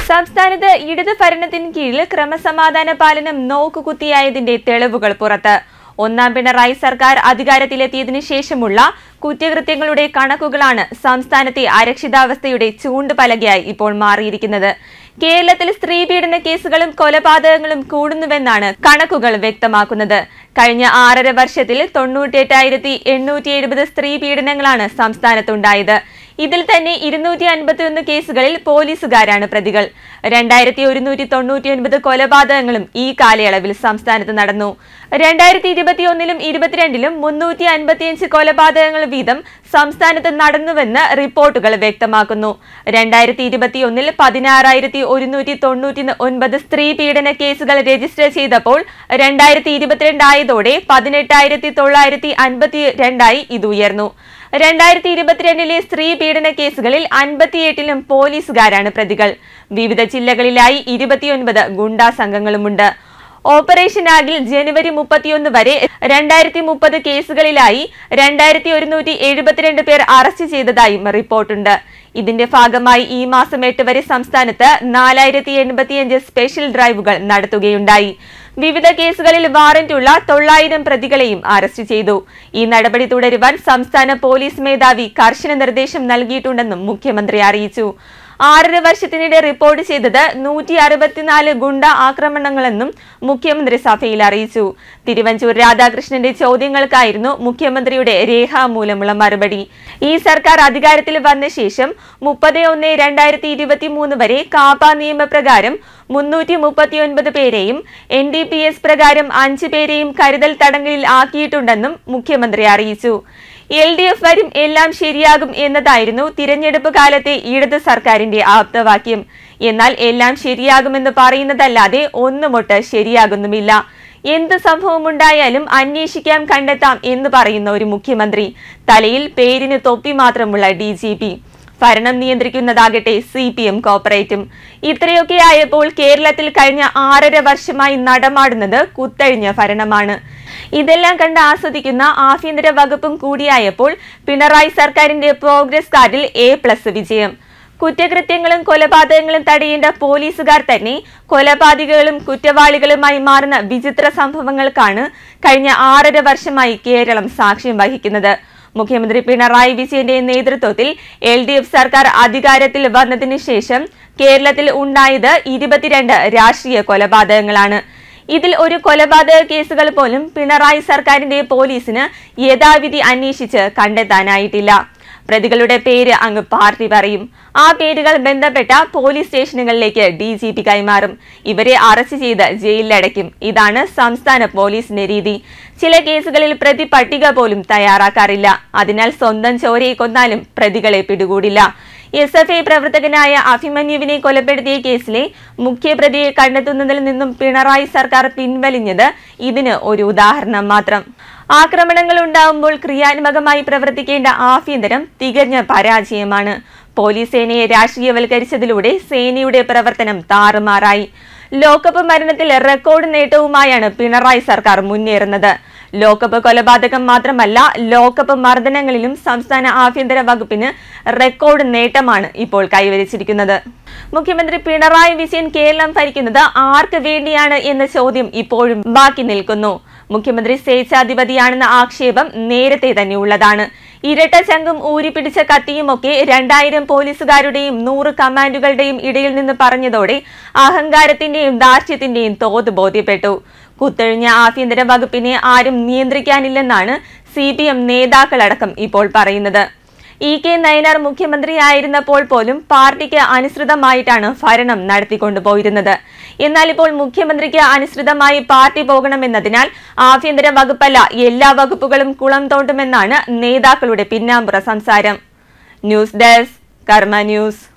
സംസ്ഥാനത്ത് ഇടത് ഭരണത്തിന് കീഴിൽ ക്രമസമാധാന പാലനം നോക്കുകുത്തിയായതിന്റെ തെളിവുകൾ പുറത്ത് ഒന്നാം പിണറായി സർക്കാർ അധികാരത്തിലെത്തിയതിനു ശേഷമുള്ള കുറ്റകൃത്യങ്ങളുടെ കണക്കുകളാണ് സംസ്ഥാനത്തെ അരക്ഷിതാവസ്ഥയുടെ ചൂണ്ടുപലകയായി ഇപ്പോൾ മാറിയിരിക്കുന്നത് കേരളത്തിൽ സ്ത്രീ പീഡന കേസുകളും കൊലപാതകങ്ങളും കൂടുന്നുവെന്നാണ് കണക്കുകൾ വ്യക്തമാക്കുന്നത് കഴിഞ്ഞ ആറര വർഷത്തിൽ തൊണ്ണൂറ്റിയെട്ടായിരത്തി എണ്ണൂറ്റി എഴുപത് സ്ത്രീ പീഡനങ്ങളാണ് സംസ്ഥാനത്തുണ്ടായത് ഇതിൽ തന്നെ ഇരുന്നൂറ്റി അൻപത്തിയൊന്ന് കേസുകളിൽ പോലീസുകാരാണ് പ്രതികൾ രണ്ടായിരത്തി ഒരുന്നൂറ്റി തൊണ്ണൂറ്റി ഒൻപത് കൊലപാതകങ്ങളും ഈ കാലയളവിൽ സംസ്ഥാനത്ത് നടന്നു രണ്ടായിരത്തി ഇരുപത്തിയൊന്നിലും ഇരുപത്തിരണ്ടിലും മുന്നൂറ്റി അൻപത്തിയഞ്ച് കൊലപാതകങ്ങൾ വീതം സംസ്ഥാനത്ത് നടന്നുവെന്ന് റിപ്പോർട്ടുകൾ വ്യക്തമാക്കുന്നു രണ്ടായിരത്തി ഇരുപത്തിയൊന്നിൽ പതിനാറായിരത്തി ഒരുന്നൂറ്റി തൊണ്ണൂറ്റി ഒൻപത് സ്ത്രീ പീഡന കേസുകൾ രജിസ്റ്റർ ചെയ്തപ്പോൾ രണ്ടായിരത്തി ഇരുപത്തിരണ്ടായതോടെ പതിനെട്ടായിരത്തി തൊള്ളായിരത്തി അൻപത്തി രണ്ടായി ഇത് ഉയർന്നു രണ്ടായിരത്തി ഇരുപത്തിരണ്ടിലെ സ്ത്രീ പീഡന കേസുകളിൽ അൻപത്തിയെട്ടിലും പോലീസുകാരാണ് പ്രതികൾ വിവിധ ജില്ലകളിലായി ഇരുപത്തിയൊൻപത് ഗുണ്ടാ സംഘങ്ങളുമുണ്ട് ഓപ്പറേഷൻ ആഗിൽ ജനുവരി മുപ്പത്തിയൊന്ന് വരെ രണ്ടായിരത്തി മുപ്പത് കേസുകളിലായി രണ്ടായിരത്തി ഒരുന്നൂറ്റി എഴുപത്തിരണ്ട് പേർ അറസ്റ്റ് ചെയ്തതായും റിപ്പോർട്ടുണ്ട് ഇതിന്റെ ഭാഗമായി ഈ മാസം എട്ട് വരെ സംസ്ഥാനത്ത് നാലായിരത്തി എൺപത്തിയഞ്ച് സ്പെഷ്യൽ ഡ്രൈവുകൾ നടത്തുകയുണ്ടായി വിവിധ കേസുകളിൽ വാറന്റുള്ള തൊള്ളായിരം പ്രതികളെയും അറസ്റ്റ് ചെയ്തു ഈ നടപടി തുടരുവാൻ സംസ്ഥാന പോലീസ് മേധാവി കർശന നിർദ്ദേശം നൽകിയിട്ടുണ്ടെന്നും മുഖ്യമന്ത്രി അറിയിച്ചു ആറര വർഷത്തിനിടെ റിപ്പോർട്ട് ചെയ്തത് നൂറ്റി അറുപത്തിനാല് ഗുണ്ട ആക്രമണങ്ങളെന്നും മുഖ്യമന്ത്രി സഭയിൽ അറിയിച്ചു തിരുവഞ്ചൂർ രാധാകൃഷ്ണന്റെ ചോദ്യങ്ങൾക്കായിരുന്നു മുഖ്യമന്ത്രിയുടെ രേഖാമൂലമുള്ള മറുപടി ഈ സർക്കാർ അധികാരത്തിൽ വന്ന ശേഷം മുപ്പത് ഒന്ന് രണ്ടായിരത്തി ഇരുപത്തി മൂന്ന് വരെ കാപ്പ നിയമപ്രകാരം മുന്നൂറ്റി മുപ്പത്തിയൊൻപത് പേരെയും എൻ ഡി പി എസ് പ്രകാരം അഞ്ച് പേരെയും കരുതൽ തടങ്കലിൽ ആക്കിയിട്ടുണ്ടെന്നും മുഖ്യമന്ത്രി അറിയിച്ചു എൽ ഡി എഫ് വരും എല്ലാം ശരിയാകും എന്നതായിരുന്നു തിരഞ്ഞെടുപ്പ് കാലത്തെ ഇടത് സർക്കാരിന്റെ ആപ്തവാക്യം എന്നാൽ എല്ലാം ശരിയാകുമെന്ന് പറയുന്നതല്ലാതെ ഒന്നുമൊട്ട് ശരിയാകുന്നുമില്ല എന്ത് സംഭവമുണ്ടായാലും അന്വേഷിക്കാം കണ്ടെത്താം എന്ന് പറയുന്ന ഒരു മുഖ്യമന്ത്രി തലയിൽ പേരിന് തൊപ്പി മാത്രമുള്ള ഡി ജി പി ഭരണം നിയന്ത്രിക്കുന്നതാകട്ടെ സി പി എം കോർപ്പറേറ്റും ഇത്രയൊക്കെ ആയപ്പോൾ കേരളത്തിൽ കഴിഞ്ഞ ആറര വർഷമായി നടമാടുന്നത് കുത്തഴിഞ്ഞ ഭരണമാണ് ഇതെല്ലാം കണ്ട് ആസ്വദിക്കുന്ന ആഭ്യന്തര വകുപ്പും കൂടിയായപ്പോൾ പിണറായി സർക്കാരിന്റെ പ്രോഗ്രസ് കാർഡിൽ എ പ്ലസ് വിജയം കുറ്റകൃത്യങ്ങളും കൊലപാതകങ്ങളും തടയേണ്ട പോലീസുകാർ തന്നെ കൊലപാതകങ്ങളും കുറ്റവാളികളുമായി മാറുന്ന വിചിത്ര സംഭവങ്ങൾക്കാണ് കഴിഞ്ഞ ആറര വർഷമായി കേരളം സാക്ഷ്യം വഹിക്കുന്നത് മുഖ്യമന്ത്രി പിണറായി വിജയന്റെ നേതൃത്വത്തിൽ എൽ ഡി എഫ് സർക്കാർ അധികാരത്തിൽ വന്നതിനു ശേഷം കേരളത്തിൽ ഉണ്ടായത് ഇരുപത്തിരണ്ട് രാഷ്ട്രീയ കൊലപാതകങ്ങളാണ് ഇതിൽ ഒരു കൊലപാതക കേസുകൾ പോലും പിണറായി സർക്കാരിന്റെ പോലീസിന് യഥാവിധി അന്വേഷിച്ച് കണ്ടെത്താനായിട്ടില്ല പ്രതികളുടെ പേര് അങ്ങ് പാർട്ടി പറയും ആ പേരുകൾ ബന്ധപ്പെട്ട പോലീസ് സ്റ്റേഷനുകളിലേക്ക് ഡി ജി പി കൈമാറും ഇവരെ അറസ്റ്റ് ചെയ്ത് ജയിലിലടയ്ക്കും ഇതാണ് സംസ്ഥാന പോലീസിന്റെ രീതി ചില കേസുകളിൽ പ്രതി പട്ടിക പോലും തയ്യാറാക്കാറില്ല അതിനാൽ സ്വന്തം ചോരയെ കൊന്നാലും പ്രതികളെ പിടികൂടില്ല എസ് എഫ് ഐ പ്രവർത്തകനായ അഭിമന്യുവിനെ കൊലപ്പെടുത്തിയ കേസിലെ മുഖ്യപ്രതിയെ കണ്ടെത്തുന്നതിൽ നിന്നും പിണറായി സർക്കാർ പിൻവലിഞ്ഞത് ഇതിന് ഒരു ഉദാഹരണം മാത്രം ആക്രമണങ്ങൾ ഉണ്ടാവുമ്പോൾ ക്രിയാത്മകമായി പ്രവർത്തിക്കേണ്ട ആഭ്യന്തരം തികഞ്ഞ പരാജയമാണ് പോലീസ് സേനയെ രാഷ്ട്രീയവൽക്കരിച്ചതിലൂടെ സേനയുടെ പ്രവർത്തനം താറുമാറായി ലോക്കപ്പ് മരണത്തിൽ റെക്കോർഡ് നേട്ടവുമായാണ് പിണറായി സർക്കാർ മുന്നേറുന്നത് ലോക്കപ്പ് കൊലപാതകം മാത്രമല്ല ലോക്കപ്പ് മർദ്ദനങ്ങളിലും സംസ്ഥാന ആഭ്യന്തര വകുപ്പിന് റെക്കോർഡ് നേട്ടമാണ് ഇപ്പോൾ കൈവരിച്ചിരിക്കുന്നത് മുഖ്യമന്ത്രി പിണറായി വിജയൻ കേരളം ഭരിക്കുന്നത് ആർക്ക് വേണ്ടിയാണ് എന്ന ചോദ്യം ഇപ്പോഴും ബാക്കി നിൽക്കുന്നു മുഖ്യമന്ത്രി സ്വേച്ഛാധിപതിയാണെന്ന ആക്ഷേപം നേരത്തെ തന്നെ ഉള്ളതാണ് ഇരട്ട ചങ്കും ഊരിപ്പിടിച്ച കത്തിയുമൊക്കെ രണ്ടായിരം പോലീസുകാരുടെയും നൂറ് കമാൻഡുകളുടെയും ഇടയിൽ നിന്ന് പറഞ്ഞതോടെ അഹങ്കാരത്തിന്റെയും ദാർഢ്യത്തിന്റെയും തോത് ബോധ്യപ്പെട്ടു കുത്തൊഴിഞ്ഞ ആഭ്യന്തര വകുപ്പിനെ ആരും നിയന്ത്രിക്കാനില്ലെന്നാണ് സി പി എം നേതാക്കളടക്കം ഇപ്പോൾ പറയുന്നത് ഇ കെ നയനാർ മുഖ്യമന്ത്രിയായിരുന്നപ്പോൾ പോലും പാർട്ടിക്ക് അനുസൃതമായിട്ടാണ് ഭരണം നടത്തിക്കൊണ്ടുപോയിരുന്നത് എന്നാൽ ഇപ്പോൾ മുഖ്യമന്ത്രിക്ക് അനുസൃതമായി പാർട്ടി പോകണമെന്നതിനാൽ ആഭ്യന്തര വകുപ്പല്ല എല്ലാ വകുപ്പുകളും കുളം തോണ്ടുമെന്നാണ് നേതാക്കളുടെ പിന്നാമ്പുറ സംസാരം ന്യൂസ് ഡെസ്ക് കർമ്മ ന്യൂസ്